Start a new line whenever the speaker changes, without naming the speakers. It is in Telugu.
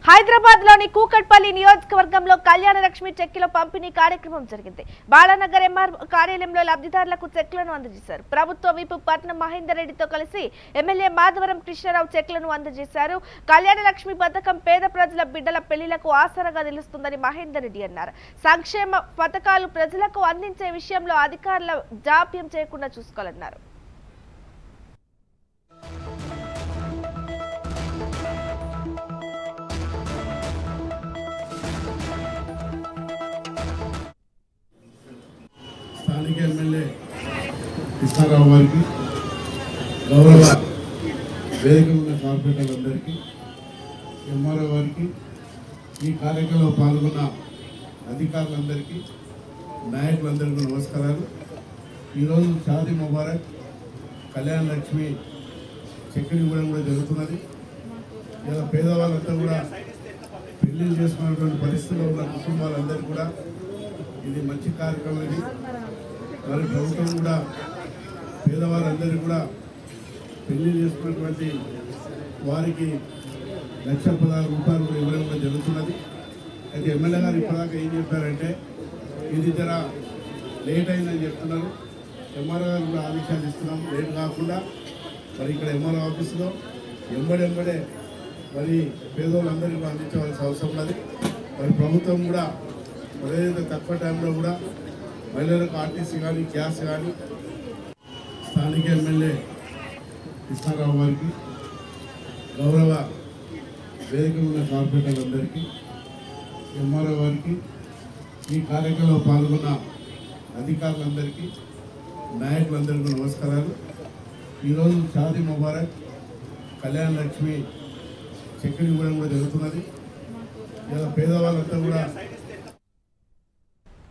హైదరాబాద్ లోని కూకట్పల్లి నియోజకవర్గంలో కళ్యాణ లక్ష్మి చెక్కుల పంపిణీ కార్యక్రమం జరిగింది బాలానగర్ ఎంఆర్ కార్యాలయంలో లబ్ధిదారులకు చెక్లను అందజేశారు ప్రభుత్వ విపు పట్నం మహేందర్ రెడ్డితో కలిసి ఎమ్మెల్యే మాధవరం కృష్ణారావు చెక్లను అందజేశారు కళ్యాణ లక్ష్మి పథకం పేద ప్రజల బిడ్డల పెళ్లిలకు ఆసరగా నిలుస్తుందని మహేందర్ రెడ్డి అన్నారు సంక్షేమ పథకాలు ప్రజలకు అందించే విషయంలో అధికారుల జాప్యం చేయకుండా చూసుకోవాలన్నారు
స్థానిక ఎమ్మెల్యే కృష్ణారావు గారికి గౌరవ వేదిక ఉన్న కార్పొరేటర్లందరికీ ఎంఆర్ఓ గారికి ఈ కార్యక్రమంలో పాల్గొన్న అధికారులందరికీ నాయకులందరికీ నమస్కారాలు ఈరోజు షాదీ ముబారక్ కళ్యాణ లక్ష్మి చెక్కులు ఇవ్వడం కూడా జరుగుతున్నది ఇలా పేదవాళ్ళంతా కూడా పెళ్లి చేసుకున్నటువంటి పరిస్థితుల్లో ఉన్న కుటుంబాలందరూ కూడా ఇది మంచి కార్యక్రమం ఇది మరి ప్రభుత్వం కూడా పేదవారందరూ కూడా పెళ్లి చేసుకున్నటువంటి వారికి లక్ష పదహారు రూపాయలు కూడా ఇవ్వడం కూడా జరుగుతున్నది అయితే ఎమ్మెల్యే గారు ఇప్పటిదాకా ఏం చెప్పారంటే ఇది జర లేట్ అయిందని చెప్తున్నారు ఎంఆర్ఓ గారు కూడా ఆదేశాలు ఇస్తున్నాం లేట్ కాకుండా మరి ఇక్కడ ఎంఆర్ఓ ఆఫీసులో ఎంబడెంబడే మరి పేదోళ్ళందరికీ కూడా అందించవలసిన అవసరం ఉన్నది మరి ప్రభుత్వం కూడా ఏదైతే తక్కువ టైంలో కూడా మహిళలకు ఆర్టీసీ కానీ గ్యాస్ కానీ స్థానిక ఎమ్మెల్యే కృష్ణారావు గారికి గౌరవ వేదిక ఉన్న కార్పొరేటర్లందరికీ ఎంఆర్ఓ గారికి ఈ కార్యక్రమంలో పాల్గొన్న అధికారులందరికీ నాయకులందరికీ నమస్కారాలు ఈరోజు షాదీ ముబారక్ కళ్యాణ లక్ష్మి చెక్కులు ఇవ్వడం కూడా జరుగుతున్నది ఇలా పేదవాళ్ళంతా కూడా